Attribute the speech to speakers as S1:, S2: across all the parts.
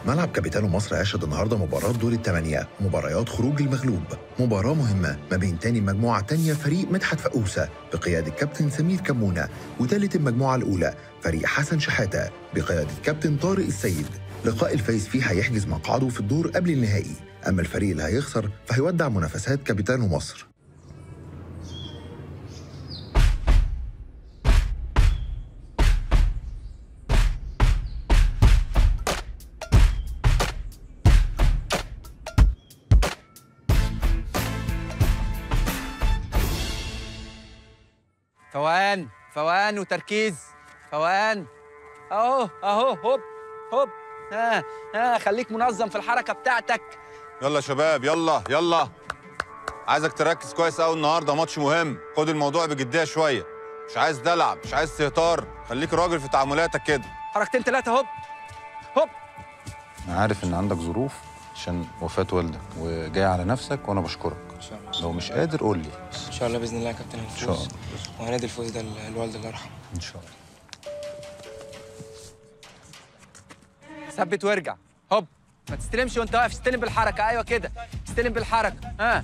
S1: ملعب كابيتانو مصر أشهد النهارده مباراة دور الثمانية مباريات خروج المغلوب مباراة مهمة ما بين تاني المجموعة التانية فريق مدحت فقوسة بقيادة كابتن سمير كمونة وتالت المجموعة الأولى فريق حسن شحاتة بقيادة كابتن طارق السيد لقاء الفايز فيه هيحجز مقعده في الدور قبل النهائي أما الفريق اللي هيخسر فهيودع منافسات كابيتانو مصر
S2: فوقان فوقان وتركيز فوقان اهو اهو هوب هوب ها ها خليك منظم في الحركه بتاعتك
S3: يلا يا شباب يلا يلا عايزك تركز كويس قوي النهارده ماتش مهم خد الموضوع بجديه شويه مش عايز دلع مش عايز استهتار خليك راجل في تعاملاتك كده
S2: حركتين ثلاثه هوب هوب
S4: انا عارف ان عندك ظروف عشان وفاة والدك وجاي على نفسك وانا بشكرك
S5: ان شاء الله
S4: لو مش قادر قول لي
S5: ان شاء الله باذن الله يا كابتن
S4: ان شاء
S5: هنفوز
S4: الله
S5: وهنادي الفوز ده للوالد الله يرحمه
S4: ان شاء الله
S2: ثبت وارجع هوب ما تستلمش وانت واقف استلم بالحركه ايوه كده استلم بالحركه ها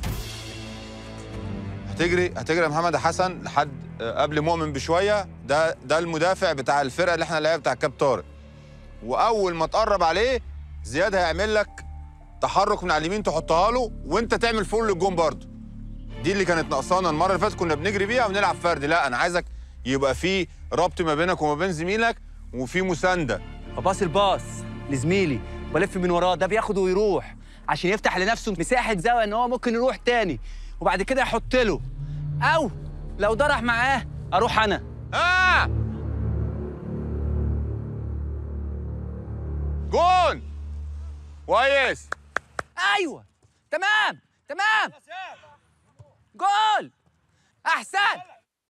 S3: هتجري هتجري يا محمد حسن لحد آه، قبل مؤمن بشويه ده ده المدافع بتاع الفرقه اللي احنا لعبها بتاع كاب طارق واول ما تقرب عليه زياد هيعمل لك تحرك من على اليمين تحطها له وانت تعمل فول للجون برضه دي اللي كانت ناقصانا المره اللي فاتت كنا بنجري بيها ونلعب فردي لا انا عايزك يبقى في ربط ما بينك وما بين زميلك وفي مسانده
S2: بباص الباص لزميلي والف من وراه ده بياخد ويروح عشان يفتح لنفسه مساحه زاويه ان هو ممكن يروح تاني وبعد كده يحط له او لو ده راح معاه اروح انا
S3: ها جون كويس
S2: ايوه تمام تمام جول احسن